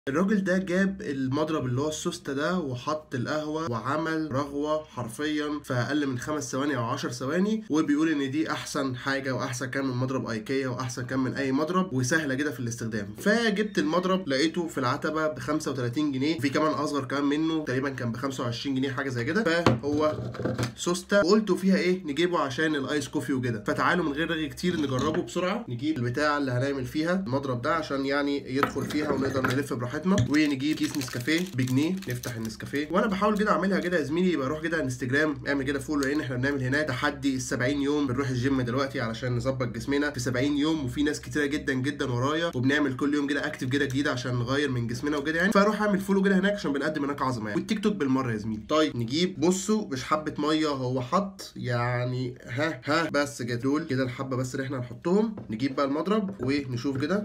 الراجل ده جاب المضرب اللي هو السوسته ده وحط القهوه وعمل رغوه حرفيا في اقل من خمس ثواني او 10 ثواني وبيقول ان دي احسن حاجه واحسن كان من مضرب ايكيا واحسن كان من اي مضرب وسهله جدا في الاستخدام فجبت المضرب لقيته في العتبه ب 35 جنيه في كمان اصغر كمان منه تقريبا كان ب 25 جنيه حاجه زي كده فهو سوسته وقلت فيها ايه نجيبه عشان الايس كوفي وكده فتعالوا من غير رغي كتير نجربه بسرعه نجيب البتاع اللي هنعمل فيها المضرب ده عشان يعني يدخل فيها ونقدر نلف براحتنا ونجيب كيس نسكافيه بجنيه نفتح النسكافيه وانا بحاول كده اعملها كده يا زميلي يبقى روح كده على انستجرام اعمل كده فولو لان احنا بنعمل هناك تحدي ال 70 يوم بنروح الجيم دلوقتي علشان نظبط جسمنا في 70 يوم وفي ناس كتيره جدا جدا ورايا وبنعمل كل يوم كده اكتف كده جديد عشان نغير من جسمنا وكده يعني فاروح اعمل فولو كده هناك عشان بنقدم هناك عظمه يعني والتيك توك بالمره يا زميلي طيب نجيب بصوا مش حبه ميه هو حط يعني ها ها بس كده دول كده الحبه بس اللي احنا هنحطهم نجيب بقى المضرب ونشوف كده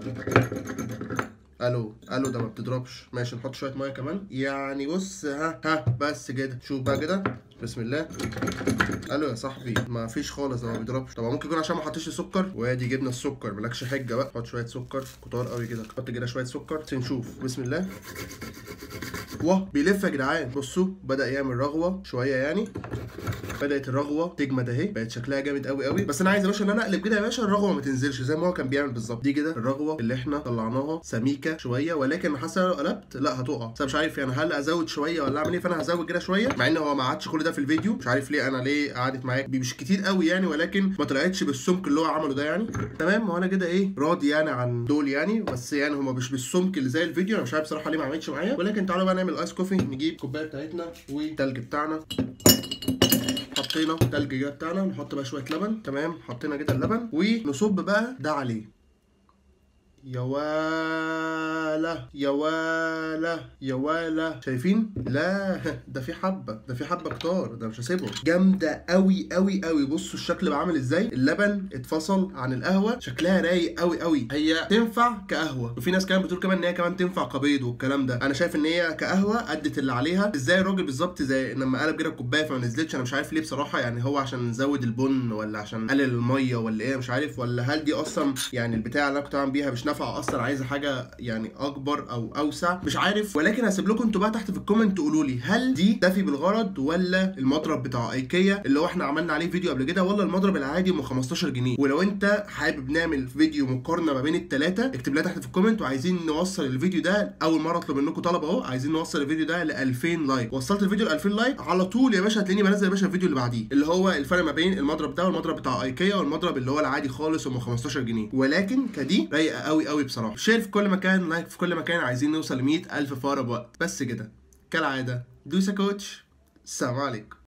الو الو ده ما بتضربش ماشي نحط شويه ميه كمان يعني بص ها ها بس كده شوف بقى كده بسم الله الو يا صاحبي ما فيش خالص ده ما بيضربش طب ممكن يكون عشان ما حطيتش سكر وادي جبنا السكر مالكش حجه بقى حط شويه سكر كتار قوي كده حط كده شويه سكر نشوف بسم الله واه بيلف يا جدعان بصوا بدا يعمل رغوه شويه يعني بدات الرغوه تجمد اهي بقت شكلها جامد قوي قوي بس انا عايز يا باشا ان انا اقلب كده يا باشا الرغوه ما تنزلش زي ما هو كان بيعمل بالظبط دي كده الرغوه اللي احنا طلعناها سميكه شويه ولكن حاسس لو قلبت لا هتقع بس أنا مش عارف يعني هل ازود شويه ولا اعمل ايه فانا هزود كده شويه مع ان هو ما قعدش كل ده في الفيديو مش عارف ليه انا ليه قعدت معاك مش كتير قوي يعني ولكن ما طلعتش بالسمك اللي هو عمله ده يعني تمام وانا كده ايه راضي يعني عن دول يعني بس يعني هما مش بالسمك اللي زي الفيديو انا مش عارف بصراحه ليه ما عملتش معايا ولكن تعالوا بقى نعمل ايس كوفي نجيب الكوبايه بتاعتنا والتلج بتاعنا حطينا التلج كده بتاعنا نحط بقى شويه لبن تمام حطينا كده اللبن ونصب بقى ده عليه يا والا يا والا يا والا شايفين لا ده في حبه ده في حبه كتار ده مش هسيبهم جامده قوي قوي قوي بصوا الشكل بقى عامل ازاي اللبن اتفصل عن القهوه شكلها رايق قوي قوي هي تنفع كقهوه وفي ناس كمان بتقول كمان ان هي كمان تنفع كبيض والكلام ده انا شايف ان هي كقهوه ادت اللي عليها ازاي الراجل بالظبط زي لما قلب كده الكوبايه فما نزلتش انا مش عارف ليه بصراحه يعني هو عشان نزود البن ولا عشان نقلل الميه ولا ايه مش عارف ولا هل دي اصلا يعني البتاع اللي انا كنت بعمل بيها مش نافعه اصلا عايزه حاجه يعني اكبر او اوسع مش عارف ولكن هسيب لكم انتوا بقى تحت في الكومنت تقولوا لي هل دي تفي بالغرض ولا المضرب بتاع ايكيا اللي هو احنا عملنا عليه فيديو قبل كده ولا المضرب العادي ام 15 جنيه ولو انت حابب نعمل فيديو مقارنه ما بين الثلاثه اكتب لنا تحت في الكومنت وعايزين نوصل الفيديو ده اول مره اطلب منكم طلب اهو عايزين نوصل الفيديو ده ل 2000 لايك وصلت الفيديو ل 2000 لايك على طول يا باشا هتلاقيني بنزل يا باشا الفيديو اللي بعديه اللي هو الفرق ما بين المضرب ده والمضرب بتاع ايكيا والمضرب اللي هو العادي خالص ام 15 جنيه ولكن كدي رايقه قوي قوي بصراحه شير في كل مكان لايك في كل مكان عايزين نوصل ل 100000 في اقرب وقت بس كده كالعاده دوسا كوتش السلام عليكم